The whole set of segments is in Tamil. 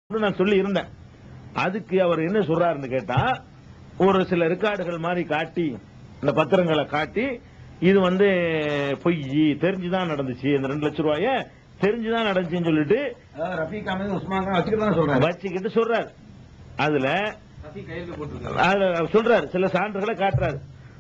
நான் சொல்லி இருந்தேன் அதுக்கு அவர் என்ன சொல்றாருன்னு கேட்டா ஒரு சில ரெக்கார்டுகள் மாதிரி காட்டி இந்த பத்திரங்களை காட்டி இது வந்து பொய் தெரிஞ்சுதான் நடந்துச்சு இந்த ரெண்டு லட்சம் ரூபாய தெரிஞ்சுதான் நடந்துச்சுன்னு சொல்லிட்டு அதாவது ரஃபீக் அஹமது உஸ்மான் கான் வச்சுக்கிட்டு தான் சொல்றாரு வச்சுக்கிட்டு சொல்றாரு அதுல ரஃபீக் கையில் போட்டுருக்காரு அதுல அவர் சொல்றாரு சில சான்றுகளை காட்டுறாரு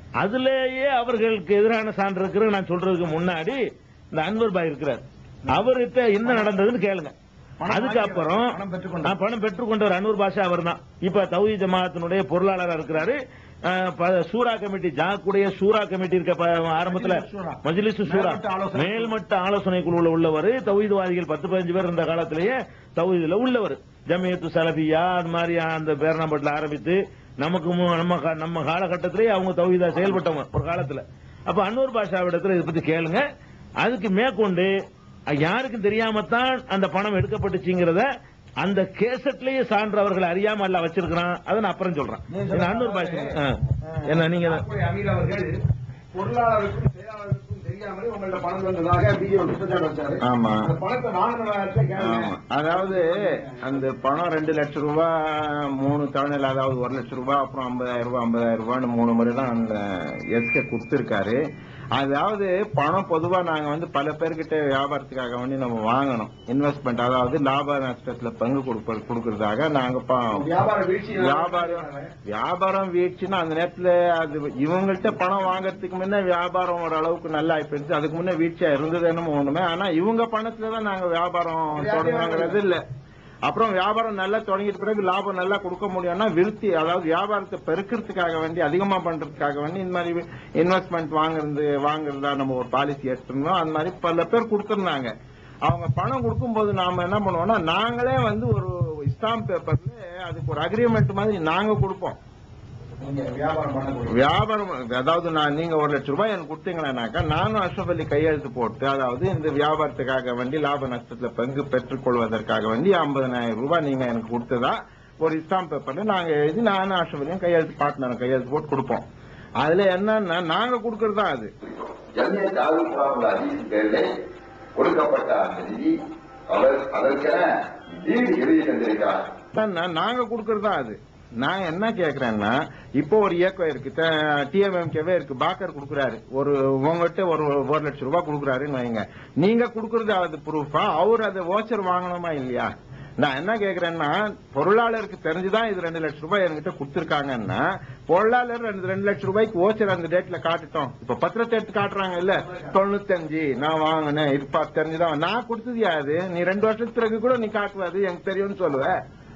அதுலயே அவர்களுக்கு எதிரான சான்று இருக்கிற நான் சொல்றதுக்கு முன்னாடி இந்த அன்வர் பாய் இருக்கிறார் அவர்கிட்ட என்ன நடந்ததுன்னு கேளுங்க பணம் அதுக்கப்புறம் வாங்கியவர், பணம் பெற்றுக்கொண்டார். நான் பணம் பெற்றுக்கொண்டவர் அன்வர் பாஷா அவர் தான் இப்ப தௌஹி ஜமாத்தினுடைய பொருளாளரா இருக்கிறாரு அஹ், ப- சூரா கமிட்டி ஜாக்குடைய சூரா கமிட்டி இருக்க ப- ஆரம்பத்துல மஜ்லிஸ் சூரா. மஜ்லிஸ் சூரா மேல்மட்ட ஆலோசனை மேல்மட்ட ஆலோசனை குழுவில் உள்ளவர் தௌஹீத்வாதிகள் பத்து பதினஞ்சு பேர் இருந்த காலத்திலேயே தௌஹீதுல உள்ளவர் ஜமியத்து சலபியா அது மாதிரி அந்த பேரணாம்பட்டில் ஆரம்பித்து நமக்கு மு- நம்ம கா- நம்ம காலகட்டத்திலேயே அவங்க தௌஹீதா செயல்பட்டவங்க ஒரு காலத்துல அப்ப அன்னூர் பாஷாவிடத்துல இதை பத்தி கேளுங்க அதுக்கு மேற்கொண்டு அஹ், யாருக்கும் தெரியாமத்தான் அந்த பணம் எடுக்கப்பட்டுச்சுங்கிறத அந்த கேசட்லயே சான்று அவர்கள் அறியாம அல்ல வச்சிருக்கிறான் அதை நான் அப்புறம் சொல்றேன் இது அன்னூர் பாஷா ஆ. என்ன நீங்க அப்படி அமீர் அவர்கள் பொருளாளருக்கும் செயலாளருக்கும் தெரியாமலே உங்கள்ட்ட பணம் வந்ததாக பிஏ குற்றச்சாட்டு வச்சாரு ஆமா. அந்த பணத்தை நானும் கேளுங்க ஆமா. அதாவது அந்த பணம் ரெண்டு லட்சம் ரூபாய் மூணு தவணையில் அதாவது ஒரு லட்சம் ரூபாய் அப்புறம் ஐம்பதாயிரம் ரூபாய் ஐம்பதாயிரம் ரூபான்னு மூணு முறை தான் அந்த எஸ்கே கொடுத்துருக்காரு அதாவது பணம் பொதுவா நாங்க வந்து பல பேர்கிட்ட வியாபாரத்துக்காக வேண்டி நம்ம வாங்கணும் இன்வெஸ்ட்மெண்ட் அதாவது லாப நஷ்டத்துல பங்கு கொடுப்ப- கொடுக்கறதாக நாங்க பா- வியாபார வீழ்ச்சி வியாபாரம் வியாபாரம் வீழ்ச்சின்னா அந்த நேரத்துல அது இவங்கள்ட்ட பணம் வாங்குறதுக்கு முன்ன வியாபாரம் ஒரு அளவுக்கு நல்லா ஆயிப்போச்சு அதுக்கு முன்ன வீழ்ச்சியா இருந்தது என்னமோ ஒண்ணுமே ஆனா இவங்க பணத்துல தான் நாங்க வியாபாரம் தொடங்குறது இல்ல அப்புறம் வியாபாரம் நல்லா தொடங்கிட்ட பிறகு லாபம் நல்லா கொடுக்க முடியும்னா விருத்தி அதாவது வியாபாரத்தை பெருக்கிறதுக்காக வேண்டி அதிகமா பண்றதுக்காக வேண்டி இந்த மாதிரி இன்வெஸ்ட்மெண்ட் வாங்குறது வாங்குறதா நம்ம ஒரு பாலிசி எடுத்திருந்தோம் அந்த மாதிரி பல பேர் கொடுத்திருந்தாங்க அவங்க பணம் கொடுக்கும்போது நாம என்ன பண்ணுவோம்னா நாங்களே வந்து ஒரு ஸ்டாம்ப் பேப்பர்ல அதுக்கு ஒரு அக்ரிமெண்ட் மாதிரி நாங்க கொடுப்போம் நீங்க வியாபாரம் பண்ண வியாபாரம் அதாவது நான் நீங்க ஒரு லட்சம் ரூபாய் எனக்கு கொடுத்தீங்கன்னாக்கா நானும் அஷ்ரப் அலி கையெழுத்து போட்டு அதாவது இந்த வியாபாரத்துக்காக வேண்டி லாப நஷ்டத்துல பங்கு பெற்றுக் கொள்வதற்காக வேண்டி ஐம்பதனாயிரம் ரூபாய் நீங்க எனக்கு கொடுத்ததா ஒரு ஸ்டாம்ப் பேப்பர்ல நாங்க எழுதி நானும் அஷ்ரப் அலியும் கையெழுத்து பார்ட்னர் கையெழுத்து போட்டு கொடுப்போம் அதுல என்னன்னா நாங்க கொடுக்கறதா அது ஜமியத் ஆளுநர் அதிக பேரில் கொடுக்கப்பட்ட அந்த நிதி அவர் அதற்கென வீடு எழுதி தந்திருக்கிறார் அதான்னா, நாங்க கொடுக்கறதா அது நான் என்ன கேக்குறேன்னா இப்போ ஒரு இயக்கம் இருக்கு டிஎம்எம்கேவே இருக்கு பாக்கர் கொடுக்குறாரு ஒரு உங்ககிட்ட ஒரு ஒரு லட்சம் ரூபாய் கொடுக்குறாருன்னு வைங்க நீங்க கொடுக்கறது அது ப்ரூஃபா அவர் அதை ஓச்சர் வாங்கணுமா இல்லையா நான் என்ன கேக்குறேன்னா பொருளாளருக்கு தெரிஞ்சுதான் இது ரெண்டு லட்சம் ரூபாய் என்கிட்ட கொடுத்துருக்காங்கன்னா பொருளாளர் ரெண்டு ரெண்டு லட்சம் ரூபாய்க்கு ஓச்சர் அந்த டேட்ல காட்டுட்டோம் இப்ப பத்திரத்தை எடுத்து காட்டுறாங்க இல்ல தொண்ணூத்தஞ்சு நான் வாங்கினேன் இருப்பா தெரிஞ்சுதான் நான் கொடுத்தது யாது நீ ரெண்டு வருஷத்துக்கு பிறகு கூட நீ காட்டுவாது எனக்கு தெரியும்னு சொல்லுவ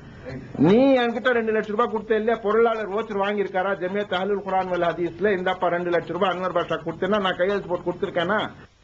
நீ என்கிட்ட ரெண்டு லட்சம் ரூபாய் கொடுத்த இல்லையா பொருளாளர் ஓச்சர் வாங்கியிருக்காரா ஜமியத் அஹ்லுல் குரான் வல் ஹதீஸ்ல இந்தாப்பா ரெண்டு லட்சம் ரூபாய் அன்வர் பாஷா கொடுத்தேன்னா நான் கையெழுத்து போட்டு கொடுத்திருக்கேனா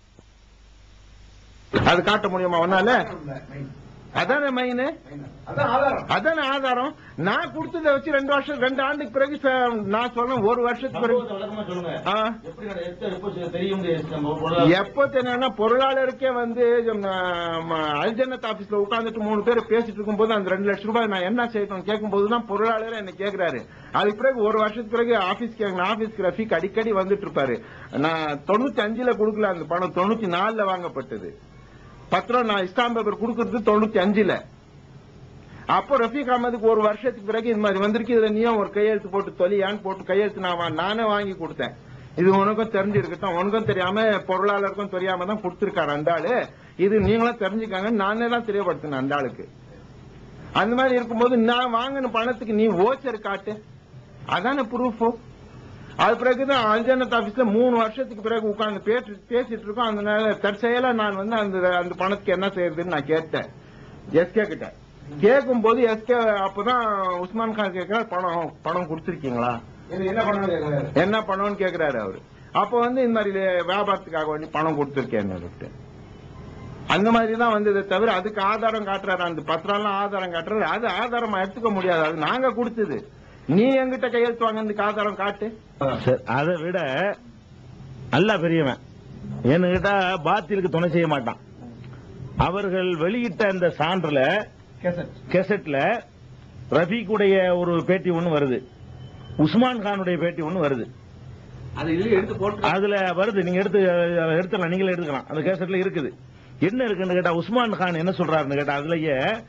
அது காட்ட முடியுமா உன்னால அதானே மைனு அதான் ஆதாரம் அதானே ஆதாரம் நான் கொடுத்ததை வச்சு ரெண்டு வருஷம் ரெண்டு ஆண்டுக்கு பிறகு ச- நான் சொல்றேன் ஒரு வருஷத்துக்கு பிறகு விளக்கமா சொல்லுங்க ஆ. எப்படி நட- எப்ப- எப்ப தெரியும் நம்ம பொருளாதார- எப்ப தெரியும்னா பொருளாளருக்கே வந்து அல்ஜன்னத் ஆபீஸ்ல உட்கார்ந்துட்டு மூணு பேர் பேசிட்டு இருக்கும்போது அந்த ரெண்டு லட்சம் ரூபாய் நான் என்ன செய்யணும் கேட்கும்போது தான் பொருளாளர் என்ன கேக்குறாரு அதுக்கு பிறகு ஒரு வருஷத்துக்கு பிறகு ஆபீஸ்க்கு ஆபீஸ்க்கு ரஃபீக் அடிக்கடி வந்துட்டு இருப்பாரு நான் தொண்ணூத்தி அஞ்சுல கொடுக்கல அந்த பணம் தொண்ணூத்தி நாலுல வாங்கப்பட்டது பத்திரம் நான் இஸ்லாம் பேப்பர் கொடுக்கறது தொண்ணூத்தி அஞ்சுல அப்போ ரஃபீக் அகமதுக்கு ஒரு வருஷத்துக்கு பிறகு இந்த மாதிரி வந்திருக்கு இதுல நீயும் ஒரு கையெழுத்து போட்டு தொலியான்னு போட்டு கையெழுத்து நான் வா- நானே வாங்கி கொடுத்தேன் இது உனக்கும் தெரிஞ்சிருக்கட்டும் உனக்கும் தெரியாம பொருளாளருக்கும் தெரியாம தான் கொடுத்திருக்காரு அந்த ஆளு இது நீங்களும் தெரிஞ்சுக்காங்க நானே தான் தெரியப்படுத்தினேன் அந்த ஆளுக்கு அந்த மாதிரி இருக்கும்போது நான் வாங்கின பணத்துக்கு நீ ஓச்சர் காட்டு அதானே ப்ரூஃப் அது பிறகுதான் அஞ்சனத் ஆபீஸ்ல மூணு வருஷத்துக்கு பிறகு உட்கார்ந்து பேசி பேசிட்டு இருக்கோம் அந்த நேரம் தற்செயலா நான் வந்து அந்த அந்த பணத்துக்கு என்ன செய்யறதுன்னு நான் கேட்டேன் எஸ்கே கிட்ட கேட்கும் போது எஸ்கே அப்பதான் உஸ்மான் கான் கேட்கிறார் பணம் பணம் கொடுத்திருக்கீங்களா இது என்ன பண்ணணும் கேட்கிறாரு என்ன பண்ணணும்னு கேக்குறாரு அவரு அப்ப வந்து இந்த மாதிரி வியாபாரத்துக்காக வேண்டி பணம் கொடுத்திருக்கேன் அந்த மாதிரி தான் வந்ததே தவிர அதுக்கு ஆதாரம் காட்டுறாரு அந்த பத்திரம்லாம் ஆதாரம் காட்டுறாரு அது ஆதாரமா எடுத்துக்க முடியாது அது நாங்க கொடுத்தது நீ எங்கிட்ட கையெழுத்து வாங்கினதுக்கு ஆதாரம் காட்டு சரி, அதை விட அல்ல பெரியவன் என்ன கேட்டா பாத்திலுக்கு துணை செய்ய மாட்டான் அவர்கள் வெளியிட்ட அந்த சான்றுல கேசட் கெசட்ல ரஃபீக்குடைய ஒரு பேட்டி ஒண்ணு வருது உஸ்மான் கானுடைய பேட்டி ஒண்ணு வருது அது இதுல எடுத்து போட்டு அதுல வருது நீங்க எடுத்து அஹ், எடுத்துக்கலாம் நீங்களே எடுத்துக்கலாம் அந்த கேசட்ல இருக்குது என்ன இருக்குன்னு கேட்டா உஸ்மான் கான் என்ன சொல்றாருன்னு கேட்டா அதுலயே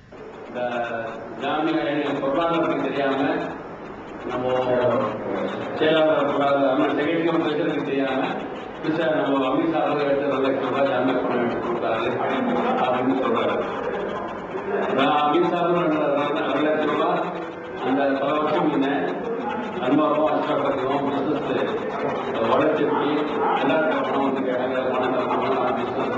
இந்த ஜாமியா பொருளாதாரம் பத்தி தெரியாம நம்ம செயலாளர் பொருளாதாரம் செக்ரட்டரி பிரசிடன்ட் தெரியாம மிஸ்டர் நம்ம அமித்ஷா அவர்கள் எடுத்து ரெண்டு லட்சம் ரூபாய் ஜாமியா பணம் எடுத்து கொடுத்தாரு அப்படின்னு சொல்றாரு நான் அமித்ஷா அவர்கள் ரெண்டு ரெண்டு லட்சம் ரூபாய் அந்த பல வருஷம் முன்ன அன்பாவும் கஷ்டப்பட்டுவோம் பிசினஸ் வளர்ச்சிக்கு எல்லாருக்கும் பணம் வந்து கேட்டாங்க பணம் தரணும்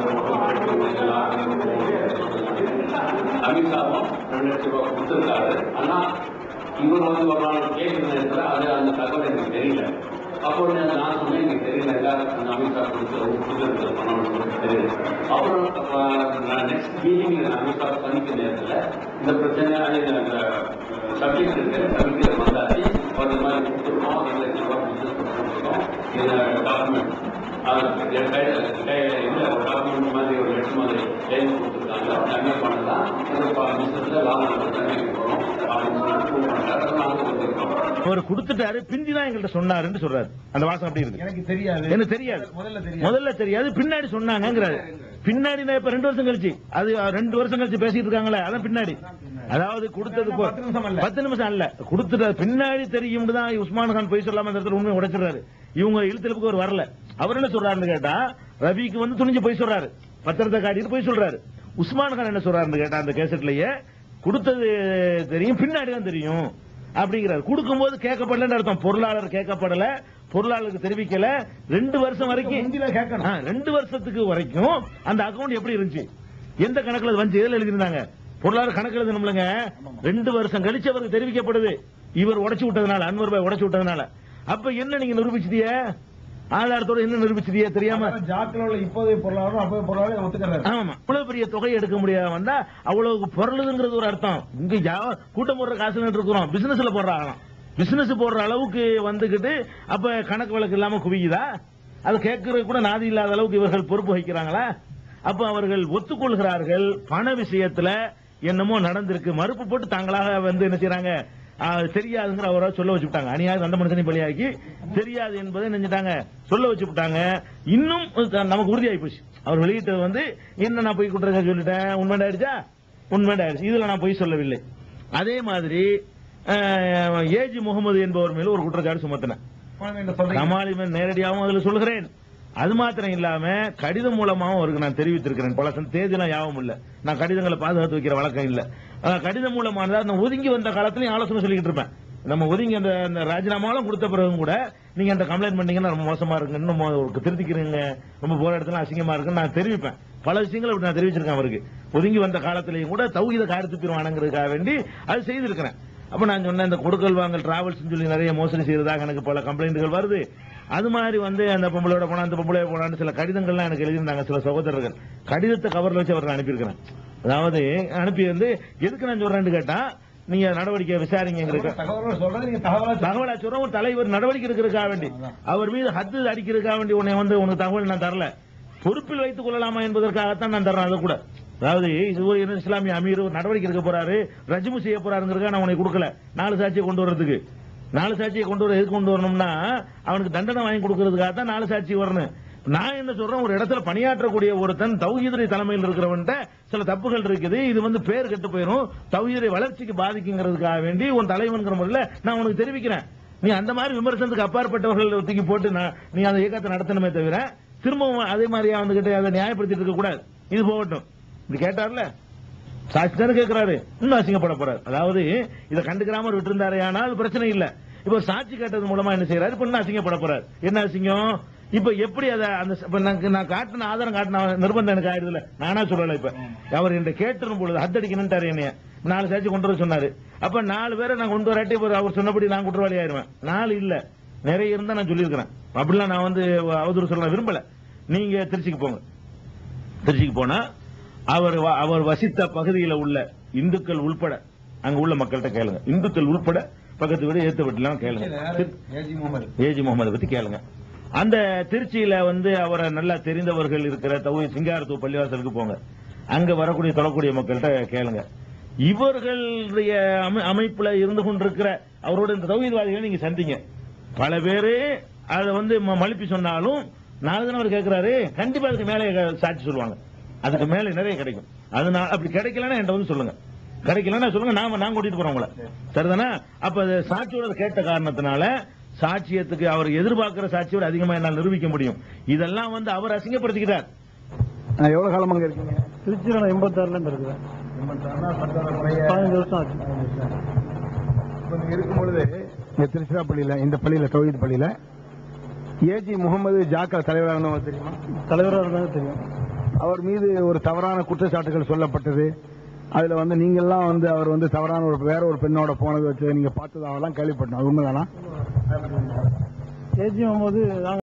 பிசினஸ் அமித்ஷாவும் ரெண்டு லட்சம் ரூபாய் கொடுத்திருக்காரு ஆனா இவர் வந்து ஒரு நாள் கேட்கிற நேரத்தில் அது அந்த தகவல் எனக்கு தெரியல அப்போ நான் நான் சொன்னேன் எனக்கு தெரியல எல்லாருக்கும் அந்த அமித்ஷா கொடுத்து கொடுத்துருக்கிற பணம் எனக்கு தெரியல அப்புறம் நான் நெக்ஸ்ட் மீட்டிங் அமித்ஷா சந்திக்க நேரத்தில் இந்த பிரச்சனை இந்த சப்ஜெக்ட் இருக்கு சப்ஜெக்ட் வந்தாச்சு ஒரு மாதிரி கொடுத்துருக்கோம் ரெண்டு லட்சம் ரூபாய் பிசினஸ் கொடுத்துருக்கோம் இந்த டாக்குமெண்ட் இல்லை ஒரு டாக்குமெண்ட் மாதிரி ஒரு லட்சம் மாதிரி எழுதி கொடுத்துருக்காங்க கம்மி பண்ணலாம் இந்த பிசினஸ்ல லாபம் கம்மி போகிறோம் அப்படின்னு சொல்லி prove பண்ணாரு அதை நாங்கள் கொடுத்துருக்கோம் அவர் கொடுத்துட்டாரு பிந்தி தான் எங்கள்கிட்ட சொன்னாருன்னு சொல்றாரு அந்த வாசம் அப்படி இருக்கு எனக்கு தெரியாது எனக்கு தெரியாது முதல்ல தெரியாது முதல்ல தெரியாது பின்னாடி சொன்னாங்கிறாரு பின்னாடி நான் இப்ப ரெண்டு வருஷம் கழிச்சு அது ரெண்டு வருஷம் கழிச்சு பேசிட்டு இருக்காங்களே அதான் பின்னாடி அதாவது கொடுத்தது போ- பத்து நிமிஷம் அல்ல. பத்து நிமிஷம் அல்ல கொடுத்துட்டு பின்னாடி தெரியும் தான் உஸ்மான் கான் போய் சொல்லாம அந்த இடத்துல உண்மை உடைச்சிடுறாரு இவங்க இழுத்தலுக்கு ஒரு வரல அவர் என்ன சொல்றாருன்னு கேட்டா ரவிக்கு வந்து துணிஞ்சு போய் சொல்றாரு பத்திரத்தை காட்டிட்டு போய் சொல்றாரு உஸ்மான் கான் என்ன சொல்றாருன்னு கேட்டா அந்த கேசட்லயே கொடுத்தது தெரியும் பின்னாடி தான் தெரியும் அப்படிங்கிறார் கொடுக்கும்போது கேட்கப்படலன்னு அர்த்தம் பொருளாளர் கேட்கப்படல பொருளாளருக்கு தெரிவிக்கல ரெண்டு வருஷம் வரைக்கும் முந்தில கேட்கணும் ஆ, ரெண்டு வருஷத்துக்கு வரைக்கும் அந்த அக்கவுண்ட் எப்படி இருந்துச்சு எந்த கணக்குல அது வந்து எதுல எழுதிருந்தாங்க பொருளாதார கணக்கு எழுதணும்லங்க ரெண்டு வருஷம் கழிச்சு அவருக்கு தெரிவிக்கப்படுது இவர் உடைச்சு விட்டதுனால அன்வர் பாய் உடைச்சு விட்டதுனால அப்ப என்ன நீங்க நிரூபிச்சிட்டிய ஆதாரத்தோட என்ன நிரூபிச்சிட்டிய தெரியாம ஜாக்கில் உள்ள இப்போதைய பொருளாதாரம் அப்போதைய பொருளாதாரம் ஒத்துக்கிறாரு ஆமா இவ்வளவு பெரிய தொகை எடுக்க முடியாம வந்தா அவ்வளவு பொருளுங்கிறது ஒரு அர்த்தம் இங்க யா- கூட்டம் போடுற காசு இருக்கிறோம் பிசினஸ்ல போடுறாங்களாம் பிசினஸ் போடுற அளவுக்கு வந்துகிட்டு அப்ப கணக்கு வழக்கு இல்லாம குவியுதா அது கேட்கறது கூட நாதி இல்லாத அளவுக்கு இவர்கள் பொறுப்பு வகிக்கிறாங்களா அப்ப அவர்கள் ஒத்துக்கொள்கிறார்கள் பண விஷயத்துல என்னமோ நடந்திருக்கு மறுப்பு போட்டு தாங்களாக வந்து என்ன செய்றாங்க ஆ, தெரியாதுங்கிற அவரை சொல்ல வச்சுட்டாங்க அநியாயம் அந்த மனுஷனை பலியாக்கி தெரியாது என்பதை நினைச்சிட்டாங்க சொல்ல வச்சுட்டாங்க இன்னும் நமக்கு உறுதியாகி போச்சு அவர் வெளியிட்டது வந்து என்ன நான் போய் குற்றத்தை சொல்லிட்டேன் உண்மையாயிடுச்சா உண்மையாயிடுச்சு இதுல நான் போய் சொல்லவில்லை அதே மாதிரி அஹ், ஏஜி முகமது என்பவர் மேல ஒரு குற்றச்சாட்டு சுமத்தினேன் என்ன சொல்றீங்க கமாலிமன் நேரடியாகவும் அதுல சொல்கிறேன் அது மாத்திரம் இல்லாம கடிதம் மூலமாவும் அவருக்கு நான் தெரிவித்திருக்கிறேன் பல சந்த- தேதியெல்லாம் ஞாபகம் இல்ல நான் கடிதங்களை பாதுகாத்து வைக்கிற வழக்கம் இல்ல அஹ், கடிதம் மூலமானதா நான் ஒதுங்கி வந்த காலத்துலயும் ஆலோசனை சொல்லிக்கிட்டு இருப்பேன் நம்ம ஒதுங்கி அந்த அந்த ராஜினாமாலாம் கொடுத்த பிறகும் கூட நீங்க அந்த கம்ப்ளைண்ட் பண்ணீங்கன்னா ரொம்ப மோசமா இருக்கு இன்னும் மோ- ஒரு திருத்திக்கிறீங்க ரொம்ப போற இடத்துல அசிங்கமா இருக்குன்னு நான் தெரிவிப்பேன் பல விஷயங்களை அப்படி நான் தெரிவிச்சிருக்கேன் அவருக்கு ஒதுங்கி வந்த காலத்திலையும் கூட தௌகித காரத்து பிரிவானங்கிறதுக்காக வேண்டி அது செய்திருக்கிறேன் அப்ப நான் சொன்னேன் இந்த கொடுக்கல் வாங்கல் டிராவல்ஸ் சொல்லி நிறைய மோசடி செய்யறதாக எனக்கு பல கம்ப்ளைண்ட்கள் வருது அது மாதிரி வந்து அந்த பொம்பளையோட போனா அந்த பொம்பளையோட போனான்னு சில கடிதங்கள்லாம் எனக்கு எழுதியிருந்தாங்க சில சகோதரர்கள் கடிதத்தை கவர்ல வச்சு அவர்கள் அனுப்பியிருக்கிறேன் அதாவது அனுப்பி வந்து எதுக்கு நான் சொல்றேன்னு கேட்டா நீங்க நடவடிக்கை விசாரிங்க தகவல்கள் சொல்றது நீங்க தகவலா தகவலா சொல்ற ஒரு தலைவர் நடவடிக்கை எடுக்கிறதுக்காக வேண்டி அவர் மீது ஹத்து அடிக்கிறதுக்காக வேண்டி உன்னை வந்து உனக்கு தகவல் நான் தரல பொறுப்பில் வைத்துக் கொள்ளலாமா என்பதற்காகத்தான் நான் தர்றேன் அதை கூட அதாவது இது ஒரு என்ன இஸ்லாமிய அமீர் ஒரு நடவடிக்கை எடுக்க போறாரு ரஜ்மு செய்ய போறாருங்கிறதுக்காக நான் உனக்கு கொடுக்கல நாலு சாட்சியை கொண்டு வர்றதுக்கு நாலு சாட்சியை கொண்டு வர எதுக்கு கொண்டு வரணும்னா அவனுக்கு தண்டனை வாங்கி கொடுக்கறதுக்காக தான் நாலு சாட்சி வரணும் நான் என்ன சொல்றேன் ஒரு இடத்துல பணியாற்றக்கூடிய ஒருத்தன் தௌஹீதுரை தலைமையில் இருக்கிறவன்ட்ட சில தப்புகள் இருக்குது இது வந்து பேர் கெட்டு போயிடும் தௌஹீதுரை வளர்ச்சிக்கு பாதிக்குங்கிறதுக்காக வேண்டி உன் தலைவன்கிற முறையில் நான் உனக்கு தெரிவிக்கிறேன் நீ அந்த மாதிரி விமர்சனத்துக்கு அப்பாற்பட்டவர்கள் தூக்கி போட்டு நான் நீ அந்த இயக்கத்தை நடத்தணுமே தவிர திரும்பவும் அதே மாதிரியா வந்துகிட்டு அதை நியாயப்படுத்திட்டு இருக்க கூடாது இது போகட்டும் இது கேட்டார்ல சாட்சி தானே கேட்கிறாரு இன்னும் அசிங்கப்பட போறாரு அதாவது இதை கண்டுக்கிறாம விட்டு இருந்தாரே ஆனால் பிரச்சனை இல்ல இப்ப ஒரு சாட்சி கேட்டது மூலமா என்ன செய்யறாரு இப்ப இன்னும் அசிங்கப்பட போறாரு என்ன அசிங்கம் இப்ப எப்படி அதை அந்த இப்ப நான் நான் காட்டின ஆதாரம் காட்டின நிர்பந்தம் எனக்கு ஆயிடுதுல நானா சொல்லல இப்ப அவர் என்கிட்ட கேட்டிருக்கும் பொழுது ஹத்தடிக்கணும்ட்டாரு என்னைய நாலு சாட்சி கொண்டு வர சொன்னாரு அப்ப நாலு பேரை நான் கொண்டு வராட்டி இப்ப அவர் சொன்னபடி நான் குற்றவாளி ஆயிருவேன் நாலு இல்ல நிறைய இருந்தா நான் சொல்லியிருக்கிறேன் அப்படிலாம் நான் வந்து அவதூறு சொல்ல விரும்பல நீங்க திருச்சிக்கு போங்க திருச்சிக்கு போனா அவர் வ- அவர் வசித்த பகுதியில் உள்ள இந்துக்கள் உள்பட அங்க உள்ள மக்கள்கிட்ட கேளுங்க இந்துக்கள் உள்பட பக்கத்து வீடு ஏத்த வீட்டுலாம் கேளுங்க திரு- ஏஜி முகமது ஏஜி முகமது பத்தி கேளுங்க அந்த திருச்சியில வந்து அவரை நல்லா தெரிந்தவர்கள் இருக்கிற தவி சிங்காரத்தூர் பள்ளிவாசலுக்கு போங்க அங்க வரக்கூடிய தொழக்கூடிய மக்கள்கிட்ட கேளுங்க இவர்களுடைய அமை- அமைப்புல இருந்து கொண்டிருக்கிற அவரோட இந்த தௌஹீத்வாதிகளை நீங்க சந்திங்க பல பேரு அதை வந்து ம- மழுப்பி சொன்னாலும் நாலு தினம் அவர் கேட்கிறாரு கண்டிப்பா அதுக்கு மேலே க- சாட்சி சொல்லுவாங்க அதுக்கு மேலே நிறைய கிடைக்கும் அதனால அப்படி கிடைக்கலன்னா என்கிட்ட வந்து சொல்லுங்க கிடைக்கலன்னா சொல்லுங்க நாம நான் கூட்டிட்டு போறோம் உங்களை சரிதானே அப்ப அது சாட்சியோட கேட்ட காரணத்தினால சாட்சியத்துக்கு அவர் எதிர்பார்க்கிற சாட்சியோட அதிகமா என்னால் நிரூபிக்க முடியும் இதெல்லாம் வந்து அவர் அசிங்கப்படுத்திக்கிட்டார் எவ்வளவு காலமா அங்க இருக்கீங்க திருச்சியில் நான் எண்பத்தாறுல இருந்து இருக்கிறேன் பதினஞ்சு வருஷம் ஆச்சு இப்ப நீங்க இருக்கும் பொழுது இந்த திருச்சிராப்பள்ளியில இந்த பள்ளியில தௌஹீத் பள்ளியில ஏஜி முகமது ஜாக்கர் தலைவராக இருந்தவங்க தெரியுமா தலைவராக இருந்தாங்க தெரியும் அவர் மீது ஒரு தவறான குற்றச்சாட்டுகள் சொல்லப்பட்டது அதுல வந்து நீங்க எல்லாம் வந்து அவர் வந்து தவறான ஒரு வேற ஒரு பெண்ணோட போனது வச்சு நீங்க பார்த்ததாவெல்லாம் கேள்விப்பட்டோம் அது உண்மைதானா ஏஜி போது நாங்கள்